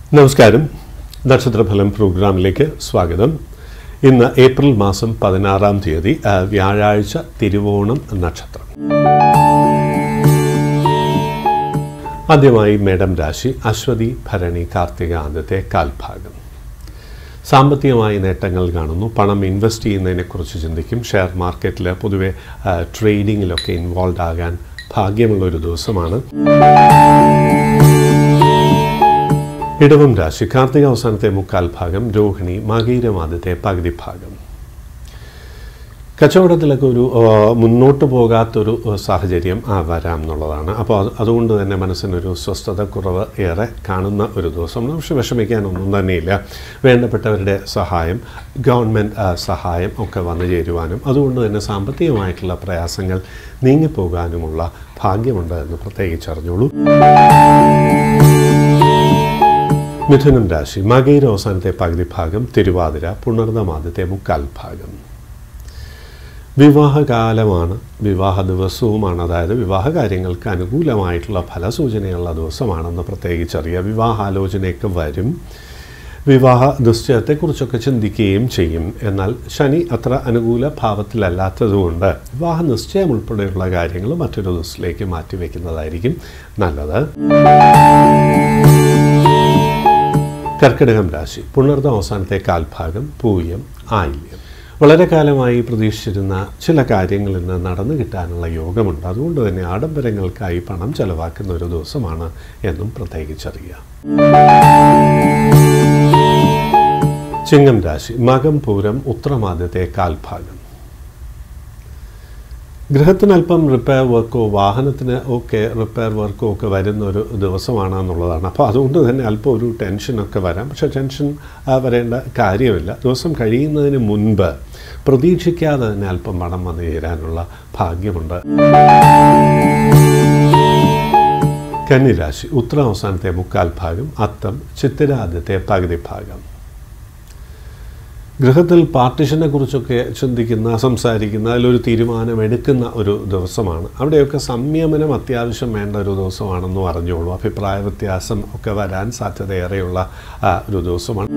നമസ്കാരം നക്ഷത്രഫലം പ്രോഗ്രാമിലേക്ക് സ്വാഗതം ഇന്ന് ഏപ്രിൽ മാസം പതിനാറാം തീയതി ആ, വ്യാഴാഴ്ച തിരുവോണം നക്ഷത്രം ആദ്യമായി മേഡം രാശി അശ്വതി ഭരണി കാർത്തിക ആദ്യത്തെ കാൽഭാഗം സാമ്പത്തികമായി നേട്ടങ്ങൾ കാണുന്നു പണം ഇൻവെസ്റ്റ് ചെയ്യുന്നതിനെക്കുറിച്ച് ചിന്തിക്കും ഷെയർ മാർക്കറ്റിൽ പൊതുവെ ആ, ട്രേഡിങ്ങിലൊക്കെ ഇൻവോൾവ് ആകാൻ ഭാഗ്യമുള്ള ഒരു ദിവസമാണ് ഇടവം രാശി കാർത്തിക അവസാനത്തെ മുക്കാൽ ഭാഗം രോഹിണി മകീരം ആദ്യത്തെ പകുതി ഭാഗം കച്ചവടത്തിലൊക്കെ ഒരു ആ, മുന്നോട്ട് പോകാത്തൊരു ആ, സാഹചര്യം ആ, വരാം എന്നുള്ളതാണ് അപ്പോൾ അത് അതുകൊണ്ട് തന്നെ മനസ്സിനൊരു സ്വസ്ഥത കുറവ് ഏറെ കാണുന്ന ഒരു ദിവസം പക്ഷെ വിഷമിക്കാനൊന്നും തന്നെയില്ല വേണ്ടപ്പെട്ടവരുടെ സഹായം ഗവൺമെൻറ് ആ, സഹായം ഒക്കെ വന്നു ചേരുവാനും അതുകൊണ്ട് തന്നെ സാമ്പത്തികമായിട്ടുള്ള പ്രയാസങ്ങൾ നീങ്ങിപ്പോകാനുമുള്ള ഭാഗ്യമുണ്ട് എന്ന് പ്രത്യേകിച്ചറിഞ്ഞോളൂ മിഥുനം രാശി മകയിര അവസാനത്തെ പകുതി ഭാഗം തിരുവാതിര പുണർദം ആദ്യത്തെ മുക്കാൽ ഭാഗം വിവാഹകാലമാണ് വിവാഹ ദിവസവുമാണ് അതായത് വിവാഹ കാര്യങ്ങൾക്ക് അനുകൂലമായിട്ടുള്ള ഫലസൂചനയുള്ള ദിവസമാണെന്ന് പ്രത്യേകിച്ചറിയുക വിവാഹാലോചനയൊക്കെ വരും വിവാഹ നിശ്ചയത്തെക്കുറിച്ചൊക്കെ ചിന്തിക്കുകയും ചെയ്യും എന്നാൽ ശനി അത്ര അനുകൂല ഭാവത്തിലല്ലാത്തതുകൊണ്ട് വിവാഹ നിശ്ചയം ഉൾപ്പെടെയുള്ള കാര്യങ്ങൾ മറ്റൊരു ദിവസത്തിലേക്ക് മാറ്റിവെക്കുന്നതായിരിക്കും നല്ലത് കർക്കിടകം രാശി പുണർദം അവസാനത്തെ കാൽഭാഗം പൂയം ആയില്യം വളരെ കാലമായി പ്രതീക്ഷിച്ചിരുന്ന ചില കാര്യങ്ങളിൽ നിന്ന് നടന്നു കിട്ടാനുള്ള യോഗമുണ്ട് അതുകൊണ്ട് തന്നെ ആഡംബരങ്ങൾക്കായി പണം ചെലവാക്കുന്ന ഒരു ദിവസമാണ് എന്നും പ്രത്യേകിച്ചറിയുക ചിങ്ങം രാശി മകം പൂരം ഉത്രമാദ്യത്തെ കാൽഭാഗം ഗൃഹത്തിന് അല്പം റിപ്പയർ വർക്കോ വാഹനത്തിന് ഒക്കെ റിപ്പയർ വർക്കോ ഒക്കെ വരുന്ന ഒരു ദിവസമാണ് എന്നുള്ളതാണ് അപ്പോൾ അതുകൊണ്ട് തന്നെ അല്പം ഒരു ടെൻഷനൊക്കെ വരാം പക്ഷേ ടെൻഷൻ ആ, വരേണ്ട കാര്യമില്ല ദിവസം കഴിയുന്നതിന് മുൻപ് പ്രതീക്ഷിക്കാതെ തന്നെ അല്പം പണം വന്നു ചേരാനുള്ള ഭാഗ്യമുണ്ട് കന്നിരാശി ഉത്തര അവസാനത്തെ മുക്കാൽ ഭാഗം അത്തം ചിത്തിര ആദ്യത്തെ പകുതി ഭാഗം ഗൃഹത്തിൽ പാർട്ടിഷനെ കുറിച്ചൊക്കെ ചിന്തിക്കുന്ന സംസാരിക്കുന്ന അതിലൊരു തീരുമാനം എടുക്കുന്ന ഒരു ദിവസമാണ് അവിടെയൊക്കെ സംയമനം അത്യാവശ്യം വേണ്ട ഒരു ദിവസമാണെന്ന് പറഞ്ഞോളൂ അഭിപ്രായ വ്യത്യാസം ഒക്കെ വരാൻ സാധ്യതയേറെയുള്ള ആ, ഒരു ദിവസമാണ്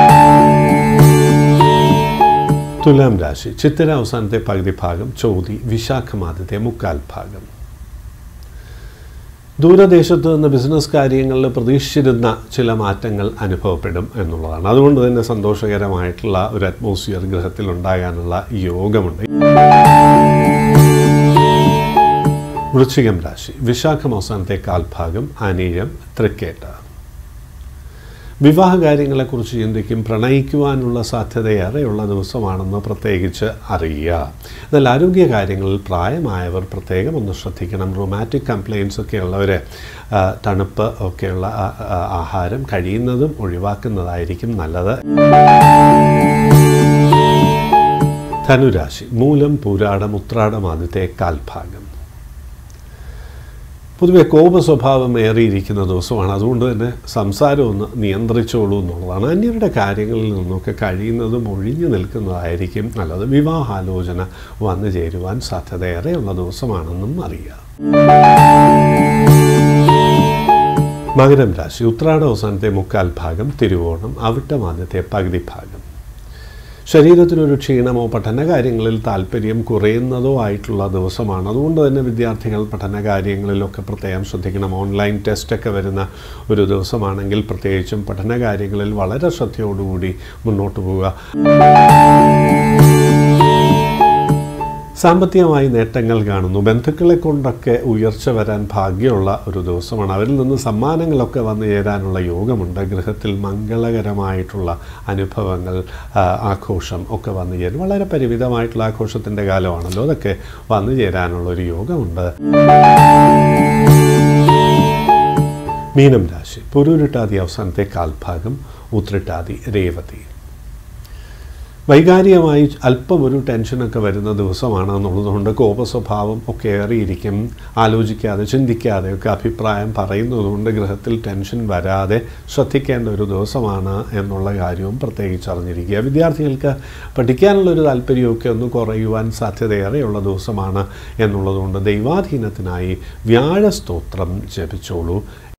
തുലാം രാശി ചിത്തിര അവസാനത്തെ പകുതി ഭാഗം ചോതി വിശാഖമാദ്യത്തെ മുക്കാൽ ഭാഗം ദൂരദേശത്ത് നിന്ന് ബിസിനസ് കാര്യങ്ങളിൽ പ്രതീക്ഷിച്ചിരുന്ന ചില മാറ്റങ്ങൾ അനുഭവപ്പെടും എന്നുള്ളതാണ് അതുകൊണ്ട് തന്നെ സന്തോഷകരമായിട്ടുള്ള ഒരു അറ്റ്മോസ്ഫിയർ ഗൃഹത്തിൽ ഉണ്ടാകാനുള്ള യോഗമുണ്ട് വൃശ്ചികം രാശി വിശാഖം അവസാനത്തെ കാൽഭാഗം അനീഴം തൃക്കേട്ട വിവാഹ കാര്യങ്ങളെക്കുറിച്ച് ചിന്തിക്കും പ്രണയിക്കുവാനുള്ള സാധ്യതയേറെയുള്ള ദിവസമാണെന്ന് പ്രത്യേകിച്ച് അറിയുക എന്നാൽ ആരോഗ്യ കാര്യങ്ങളിൽ പ്രായമായവർ പ്രത്യേകം ഒന്ന് ശ്രദ്ധിക്കണം റൊമാറ്റിക് കംപ്ലയിൻസ് ഒക്കെ ഉള്ളവർ തണുപ്പ് ഒക്കെയുള്ള ആ, ആ, ആഹാരം കഴിയുന്നതും ഒഴിവാക്കുന്നതായിരിക്കും നല്ലത് ധനുരാശി മൂലം പൂരാടം ഉത്രാടം ആദ്യത്തെ കാൽഭാഗം പൊതുവെ കോപ സ്വഭാവം ഏറിയിരിക്കുന്ന ദിവസമാണ് അതുകൊണ്ട് തന്നെ സംസാരം ഒന്ന് നിയന്ത്രിച്ചോളൂ എന്നുള്ളതാണ് അന്യരുടെ കാര്യങ്ങളിൽ നിന്നൊക്കെ കഴിയുന്നതും ഒഴിഞ്ഞു നിൽക്കുന്നതായിരിക്കും നല്ലത് വിവാഹാലോചന വന്നു ചേരുവാൻ സാധ്യതയേറെയുള്ള ദിവസമാണെന്നും അറിയുക മകരം രാശി ഉത്രാട അവസാനത്തെ മുക്കാൽ ഭാഗം തിരുവോണം അവിട്ടം ആദ്യത്തെ പകുതി ഭാഗം ശരീരത്തിനൊരു ക്ഷീണമോ പഠന കാര്യങ്ങളിൽ താല്പര്യം കുറയുന്നതോ ആയിട്ടുള്ള ദിവസമാണ് അതുകൊണ്ട് തന്നെ വിദ്യാർത്ഥികൾ പഠന കാര്യങ്ങളിലൊക്കെ പ്രത്യേകം ശ്രദ്ധിക്കണം ഓൺലൈൻ ടെസ്റ്റൊക്കെ വരുന്ന ഒരു ദിവസമാണെങ്കിൽ പ്രത്യേകിച്ചും പഠന കാര്യങ്ങളിൽ വളരെ ശ്രദ്ധയോടുകൂടി മുന്നോട്ട് പോവുക സാമ്പത്തികമായി നേട്ടങ്ങൾ കാണുന്നു ബന്ധുക്കളെ കൊണ്ടൊക്കെ ഉയർച്ച വരാൻ ഭാഗ്യമുള്ള ഒരു ദിവസമാണ് അവരിൽ നിന്ന് സമ്മാനങ്ങളൊക്കെ വന്നു ചേരാനുള്ള യോഗമുണ്ട് ഗൃഹത്തിൽ മംഗളകരമായിട്ടുള്ള അനുഭവങ്ങൾ ആ, ആഘോഷം ഒക്കെ വന്നു ചേരും വളരെ പരിമിതമായിട്ടുള്ള ആഘോഷത്തിൻ്റെ കാലമാണല്ലോ അതൊക്കെ വന്നു ചേരാനുള്ള ഒരു യോഗമുണ്ട് മീനം രാശി പുരൂരിട്ടാതി അവസാനത്തെ കാൽഭാഗം ഉത്രിട്ടാതി രേവതി വൈകാരികമായി അല്പം ഒരു ടെൻഷനൊക്കെ വരുന്ന ദിവസമാണ് എന്നുള്ളതുകൊണ്ട് കോപസ്വഭാവം ഒക്കെ ഏറിയിരിക്കും ആലോചിക്കാതെ ചിന്തിക്കാതെ ഒക്കെ അഭിപ്രായം പറയുന്നതുകൊണ്ട് ഗൃഹത്തിൽ ടെൻഷൻ വരാതെ ശ്രദ്ധിക്കേണ്ട ഒരു ദിവസമാണ് എന്നുള്ള കാര്യവും പ്രത്യേകിച്ച് അറിഞ്ഞിരിക്കുക വിദ്യാർത്ഥികൾക്ക് പഠിക്കാനുള്ളൊരു താല്പര്യമൊക്കെ ഒന്ന് കുറയുവാൻ സാധ്യതയേറെയുള്ള ദിവസമാണ് എന്നുള്ളതുകൊണ്ട് ദൈവാധീനത്തിനായി വ്യാഴസ്തോത്രം ജപിച്ചോളൂ